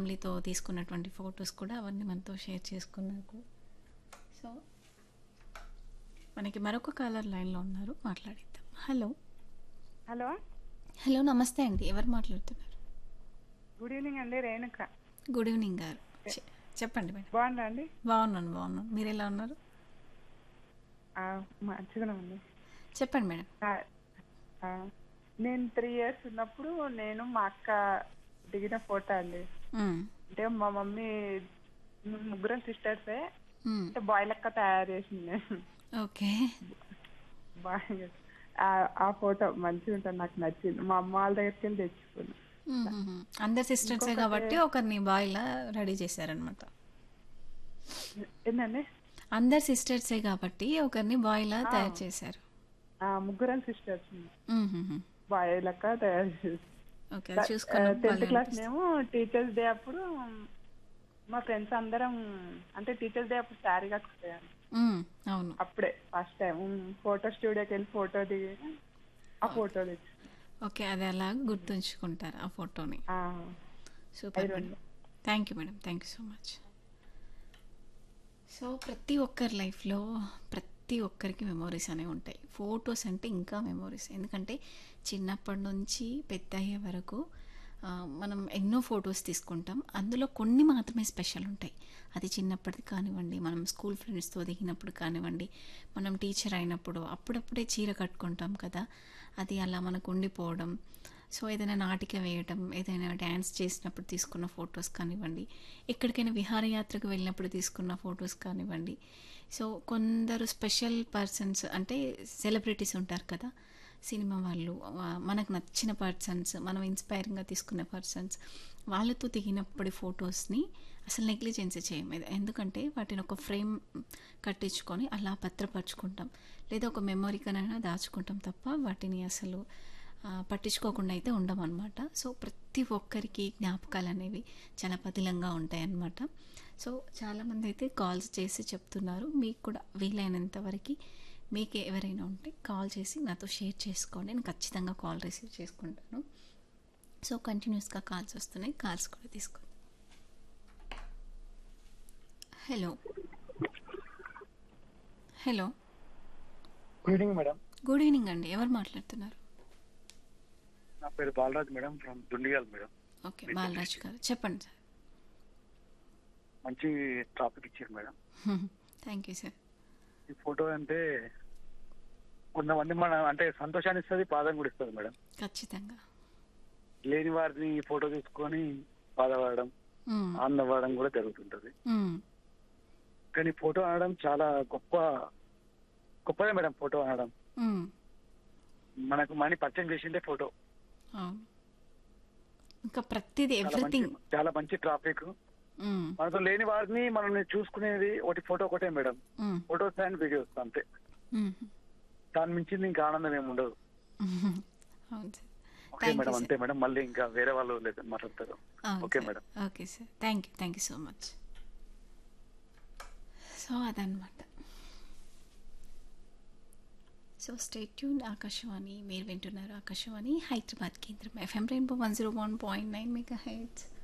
ఫ్యామిలీతో తీసుకున్నటువంటి ఫొటోస్ కూడా అవన్నీ మనతో షేర్ చేసుకున్నారు సో మనకి మరొక కాలర్ లైన్లో ఉన్నారు మాట్లాడిద్దాం హలో హలో హలో నమస్తే అండి ఎవరు మాట్లాడుతున్నారు గుడ్ ఈవినింగ్ అండి రేణుక గుడ్ ఈవినింగ్ గారు చె- చెప్పండి మేడం బాగుందా అండి బాగున్నాను బాగున్నాను మీరు ఎలా ఉన్నారు ఆ, మంచిగానే ఉంది చెప్పండి మేడం ఆ, ఆ, నేను త్రీ ఇయర్స్ ఉన్నప్పుడు నేను మా అక్క దిగిన ఫోటో అండి మ్మ్. అంటే మా మమ్మీ మేము ముగ్గురం సిస్టర్సే మ్మ్. అంటే బాయ్ లెక్క తయారు చేసింది ఓకే బాగా ఆ- ఆ ఫోటో మంచిగా ఉంటుంది నాకు నచ్చింది మా అమ్మ వాళ్ళ దగ్గరికి వెళ్ళి తెచ్చుకున్నాను మ్మ్. అందరు సిస్టర్సే కాబట్టి ఒకరిని బాయ్లా రెడీ చేశారనమాట ఏంటండి అందరు సిస్టర్సే కాబట్టి ఒకరిని బాయ్లా తయారు చేశారు ఆ, ముగ్గురం సిస్టర్స్ మ్మ్. బాయ్ లెక్క తయారు చేసి ఓకే అది చూసుకున్న టెన్త్ క్లాస్ మేము టీచర్స్ డే అప్పుడు మా ఫ్రెండ్స్ అందరం అంటే టీచర్స్ డే అప్పుడు శారీ కట్టుకుపోయాను అవును అప్పుడే ఫస్ట్ టైం ఫోటో స్టూడియోకి వెళ్ళి ఫోటో దిగి ఆ ఫోటో తెచ్చు ఓకే అది అలా గుర్తుంచుకుంటారు ఆ ఫోటోని ఆ, super madam thank you madam thank you so much so ప్రతి ఒక్కరి లైఫ్లో ప్రతి ఒక్కరికి మెమోరీస్ అనేవి ఉంటాయి ఫొటోస్ అంటే ఇంకా మెమోరీస్ ఎందుకంటే చిన్నప్పటి నుంచి పెద్ద అయ్యే వరకు ఆ, మనం ఎన్నో ఫొటోస్ తీసుకుంటాం అందులో కొన్ని మాత్రమే స్పెషల్ ఉంటాయి అది చిన్నప్పటిది కానివ్వండి మనం స్కూల్ ఫ్రెండ్స్తో దిగినప్పుడు కానివ్వండి మనం టీచర్ అయినప్పుడు అప్పుడప్పుడే చీర కట్టుకుంటాం కదా అది అలా మనకు ఉండిపోవడం సో ఏదైనా నాటిక వేయటం ఏదైనా డ్యాన్స్ చేసినప్పుడు తీసుకున్న ఫొటోస్ కానివ్వండి ఎక్కడికైనా విహారయాత్రకు వెళ్ళినప్పుడు తీసుకున్న ఫొటోస్ కానివ్వండి సో కొందరు స్పెషల్ పర్సన్స్ అంటే సెలబ్రిటీస్ ఉంటారు కదా సినిమా వాళ్ళు ఆ, మనకు నచ్చిన పర్సన్స్ మనం ఇన్స్పైరింగ్గా తీసుకున్న పర్సన్స్ వాళ్ళతో దిగినప్పటి ఫొటోస్ని అసలు నెగ్లిజెన్స్ చేయం ఇది- ఎందుకంటే వాటిని ఒక ఫ్రేమ్ కట్టించుకొని అలా భద్రపరుచుకుంటాం లేదా ఒక మెమొరీకనైనా దాచుకుంటాం తప్ప వాటిని అసలు ఆ, పట్టించుకోకుండా అయితే ఉండమన్నమాట సో ప్రతి ఒక్కరికి జ్ఞాపకాలు అనేవి చాలా పదిలంగా ఉంటాయి అన్నమాట సో చాలామంది అయితే కాల్స్ చేసి చెప్తున్నారు మీకు కూడా వీలైనంత వరకు మీకు ఎవరైనా ఉంటే కాల్ చేసి నాతో షేర్ చేసుకోండి నేను ఖచ్చితంగా కాల్ రిసీవ్ చేసుకుంటాను సో కంటిన్యూస్గా కాల్స్ వస్తున్నాయి కాల్స్ కూడా తీసుకోండి hello hello good evening madam good evening అండి ఎవరు మాట్లాడుతున్నారు నా పేరు Balraj madam from Dundigal madam okay Balaraju garu చెప్పండి సార్ మంచి టాపిక్ ఇచ్చారు మేడం థ్యాంక్ యూ సార్ ఈ ఫోటో అంటే కొంతమంది మన అంటే సంతోషాన్ని ఇస్తుంది బాధను కూడా ఇస్తుంది మేడం ఖచ్చితంగా లేని వారిని ఈ ఫోటో తీసుకొని బాధపడడం మ్మ్. ఆనందపడడం కూడా జరుగుతుంటది మ్మ్. కానీ ఫోటో అనడం చాలా గొప్ప గొప్పదే మేడం ఫోటో అనడం మ్మ్. మనకు మనీ పరిచయం చేసిందే ఫోటో అవును ఇంకా ప్రతిదీ చాలా మంచి ఎవ్రీథింగ్ చాలా మంచి ట్రాఫిక్ మనతో లేని వారిని మనల్ని చూసుకునేది ఒకటి ఫోటో ఒకటే మేడం ఫోటోస్ అండ్ వీడియోస్ అంతే దాని మించింది ఇంకా ఆనందం ఏమి ఉండదు అవును sir okay thank madam you అంతే సార్ మేడం మళ్ళీ ఇంకా వేరే వాళ్ళు లేదు మాట్లాడతారు okay madam okay sir thank you thank you so much so అదనమాట సో స్టేట్ ట్యూన్ ఆకాశవాణి మీరు వింటున్నారు ఆకాశవాణి హైదరాబాద్ కేంద్రం FM rainbow one zero one point nine mega heads